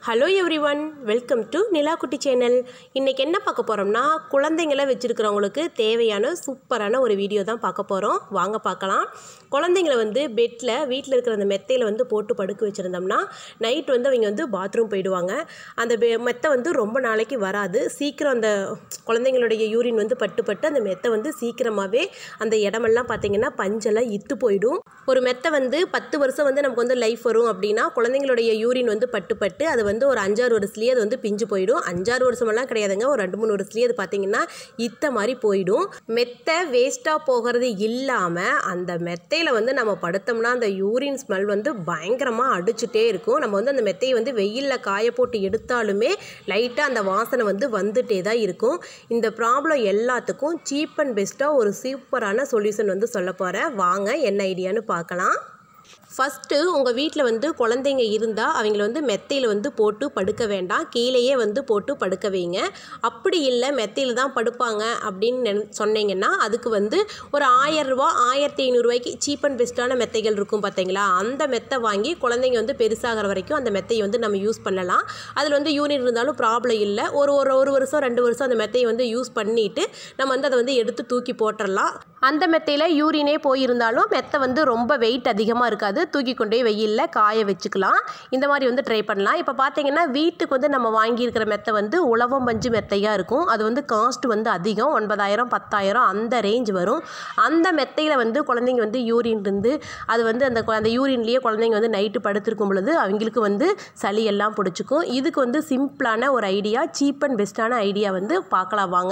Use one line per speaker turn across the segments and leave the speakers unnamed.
hello everyone welcome to Nilakutti channel இன்றைக்கி என்ன பார்க்க போகிறோம்னா குழந்தைங்கள வச்சுருக்கிறவங்களுக்கு தேவையான சூப்பரான ஒரு வீடியோ தான் பார்க்க போகிறோம் வாங்க பார்க்கலாம் குழந்தைங்கள வந்து பெட்டில் வீட்டில் இருக்கிற அந்த மெத்தையில் வந்து போட்டு படுக்க வச்சுருந்தோம்னா நைட் வந்து அவங்க வந்து பாத்ரூம் போயிடுவாங்க அந்த பெ மெத்தை வந்து ரொம்ப நாளைக்கு வராது சீக்கிரம் அந்த குழந்தைங்களுடைய யூரின் வந்து பட்டு பட்டு அந்த மெத்தை வந்து சீக்கிரமாகவே அந்த இடமெல்லாம் பார்த்திங்கன்னா பஞ்செல்லாம் இத்து போயிடும் ஒரு மெத்தை வந்து பத்து வருஷம் வந்து நமக்கு வந்து லைஃப் வரும் அப்படின்னா குழந்தைங்களுடைய யூரின் வந்து பட்டு பட்டு அது வந்து ஒரு அஞ்சாறு வருஷத்துலேயே அது வந்து பிஞ்சு போயிடும் அஞ்சாறு வருஷமெல்லாம் கிடையாதுங்க ஒரு ரெண்டு மூணு வருஷத்துலேயே அது பார்த்தீங்கன்னா இத்த மாதிரி போயிடும் மெத்தை வேஸ்ட்டாக போகிறது இல்லாமல் அந்த மெத்தையில் வந்து நம்ம படுத்தோம்னா அந்த யூரின் ஸ்மெல் வந்து பயங்கரமாக அடிச்சுட்டே இருக்கும் நம்ம வந்து அந்த மெத்தையை வந்து வெயிலில் காய போட்டு எடுத்தாலுமே லைட்டாக அந்த வாசனை வந்து வந்துட்டே தான் இருக்கும் இந்த ப்ராப்ளம் எல்லாத்துக்கும் சீப் அண்ட் பெஸ்ட்டாக ஒரு சூப்பரான சொல்யூஷன் வந்து சொல்ல போகிறேன் வாங்க என்ன ஐடியான்னு பார்க்கலாம் ஃபஸ்ட்டு உங்கள் வீட்டில் வந்து குழந்தைங்க இருந்தால் அவங்கள வந்து மெத்தையில் வந்து போட்டு படுக்க வேண்டாம் கீழேயே வந்து போட்டு படுக்க வைங்க அப்படி இல்லை மெத்தையில் தான் படுப்பாங்க அப்படின்னு நென சொன்னீங்கன்னா அதுக்கு வந்து ஒரு ஆயரூவா ஆயிரத்தி ஐநூறுரூவாய்க்கு சீப் அண்ட் பெஸ்ட்டான மெத்தைகள் இருக்கும் பார்த்தீங்களா அந்த மெத்தை வாங்கி குழந்தைங்க வந்து பெருசாகிற வரைக்கும் அந்த மெத்தையை வந்து நம்ம யூஸ் பண்ணலாம் அதில் வந்து யூனிட் இருந்தாலும் ப்ராப்ளம் இல்லை ஒரு ஒரு ஒரு வருஷம் ரெண்டு வருஷம் அந்த மெத்தையை வந்து யூஸ் பண்ணிவிட்டு நம்ம வந்து அதை வந்து எடுத்து தூக்கி போட்டுடலாம் அந்த மெத்தையில் யூரினே போயிருந்தாலும் மெத்தை வந்து ரொம்ப வெயிட் அதிகமாக இருக்காது தூக்கி கொண்டு போய் வெயிலில் காய வச்சுக்கலாம் இந்த மாதிரி வந்து ட்ரை பண்ணலாம் இப்போ பார்த்தீங்கன்னா வீட்டுக்கு வந்து நம்ம வாங்கியிருக்கிற மெத்தை வந்து உழவம் பஞ்சு மெத்தையாக இருக்கும் அது வந்து காஸ்ட் வந்து அதிகம் ஒன்பதாயிரம் பத்தாயிரம் அந்த ரேஞ்ச் வரும் அந்த மெத்தையில் வந்து குழந்தைங்க வந்து யூரின் இருந்து அது வந்து அந்த கு- அந்த யூரின்லேயே குழந்தைங்க வந்து நைட்டு படுத்திருக்கும் பொழுது அவங்களுக்கு வந்து சளி எல்லாம் பிடிச்சிக்கும் இதுக்கு வந்து சிம்பிளான ஒரு ஐடியா சீப் அண்ட் பெஸ்ட்டான ஐடியா வந்து பார்க்கலாம் வாங்க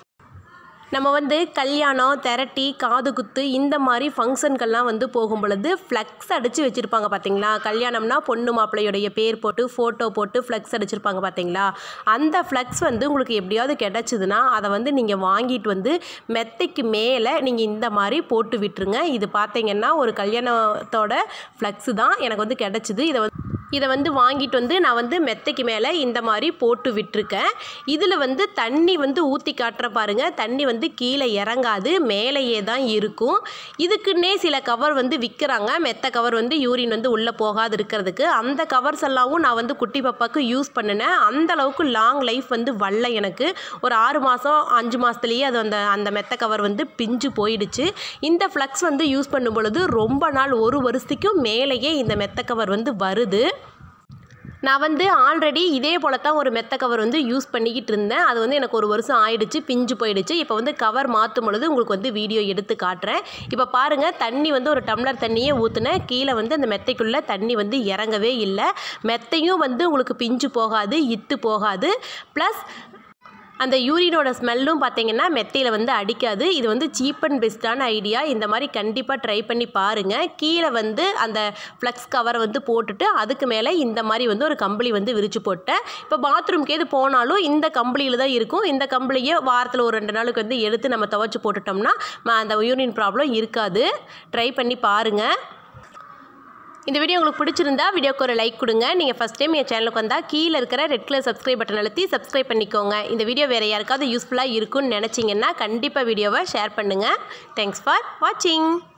நம்ம வந்து கல்யாணம் தெரட்டி காது குத்து இந்த மாதிரி ஃபங்க்ஷனுக்கெல்லாம் வந்து போகும் பொழுது ஃப்ளக்ஸ் அடித்து வச்சுருப்பாங்க பார்த்தீங்களா கல்யாணம்னா பொண்ணு மாப்பிள்ளையுடைய பேர் போட்டு ஃபோட்டோ போட்டு ஃப்ளக்ஸ் அடிச்சிருப்பாங்க பார்த்தீங்களா அந்த ஃப்ளக்ஸ் வந்து உங்களுக்கு எப்படியாவது கிடச்சிதுன்னா அதை வந்து நீங்கள் வாங்கிட்டு வந்து மெத்தைக்கு மேலே நீங்கள் இந்த மாதிரி போட்டு விட்டுருங்க இது பார்த்தீங்கன்னா ஒரு கல்யாணத்தோட ஃப்ளக்ஸு தான் எனக்கு வந்து கிடச்சிது இதை வந்து இதை வந்து வாங்கிட்டு வந்து நான் வந்து மெத்தைக்கு மேலே இந்த மாதிரி போட்டு விட்டுருக்கேன் இதில் வந்து தண்ணி வந்து ஊற்றி காட்டுற பாருங்க தண்ணி வந்து கீழே இறங்காது மேலேயே தான் இருக்கும் இதுக்குன்னே சில கவர் வந்து விற்கிறாங்க மெத்த கவர் வந்து யூரின் வந்து உள்ளே போகாது இருக்கிறதுக்கு அந்த கவர்ஸ் எல்லாமும் நான் வந்து குட்டி பாப்பாவுக்கு யூஸ் பண்ணினேன் அந்த அளவுக்கு லாங் லைஃப் வந்து வரல எனக்கு ஒரு ஆறு மாதம் அஞ்சு மாதத்துலேயே அது அந்த அந்த மெத்த கவர் வந்து பிஞ்சு போயிடுச்சு இந்த ஃப்ளக்ஸ் வந்து யூஸ் பண்ணும் பொழுது ரொம்ப நாள் ஒரு வருஷத்துக்கும் மேலேயே இந்த மெத்த கவர் வந்து வருது நான் வந்து ஆல்ரெடி இதே போல தான் ஒரு மெத்த கவர் வந்து யூஸ் பண்ணிக்கிட்டு இருந்தேன் அது வந்து எனக்கு ஒரு வருஷம் ஆயிடுச்சு பிஞ்சு போயிடுச்சு இப்போ வந்து கவர் மாற்றும் பொழுது உங்களுக்கு வந்து வீடியோ எடுத்து காட்டுறேன் இப்போ பாருங்கள் தண்ணி வந்து ஒரு டம்ளர் தண்ணியே ஊற்றுனேன் கீழே வந்து அந்த மெத்தைக்குள்ளே தண்ணி வந்து இறங்கவே இல்லை மெத்தையும் வந்து உங்களுக்கு பிஞ்சு போகாது இத்து போகாது ப்ளஸ் அந்த யூரினோட ஸ்மெல்லும் பார்த்தீங்கன்னா மெத்தையில் வந்து அடிக்காது இது வந்து சீப் அண்ட் பெஸ்ட்டான ஐடியா இந்த மாதிரி கண்டிப்பாக ட்ரை பண்ணி பாருங்கள் கீழே வந்து அந்த ஃப்ளக்ஸ் கவரை வந்து போட்டுட்டு அதுக்கு மேலே இந்த மாதிரி வந்து ஒரு கம்பளி வந்து விரிச்சு போட்டேன் இப்போ பாத்ரூம்க்கு எது போனாலும் இந்த கம்பளியில் தான் இருக்கும் இந்த கம்பளியை வாரத்தில் ஒரு ரெண்டு நாளுக்கு வந்து எடுத்து நம்ம துவைச்சி போட்டுட்டோம்னா ம- அந்த யூரின் ப்ராப்ளம் இருக்காது ட்ரை பண்ணி பாருங்கள் இந்த வீடியோ உங்களுக்கு பிடிச்சிருந்தா வீடியோக்கு ஒரு லைக் கொடுங்க நீங்கள் ஃபஸ்ட் டைம் என் சேனலுக்கு வந்தால் கீழே இருக்கிற ரெட் கலர் சப்ஸ்கிரைப் பட்டன் அழுத்தி சப்ஸ்கிரைப் பண்ணிக்கோங்க இந்த வீடியோ வேறு யாருக்காவது யூஸ்ஃபுல்லாக இருக்கும்னு நினச்சிங்கன்னா கண்டிப்பாக வீடியோவை ஷேர் பண்ணுங்கள் தேங்க்ஸ் ஃபார் வாட்சிங்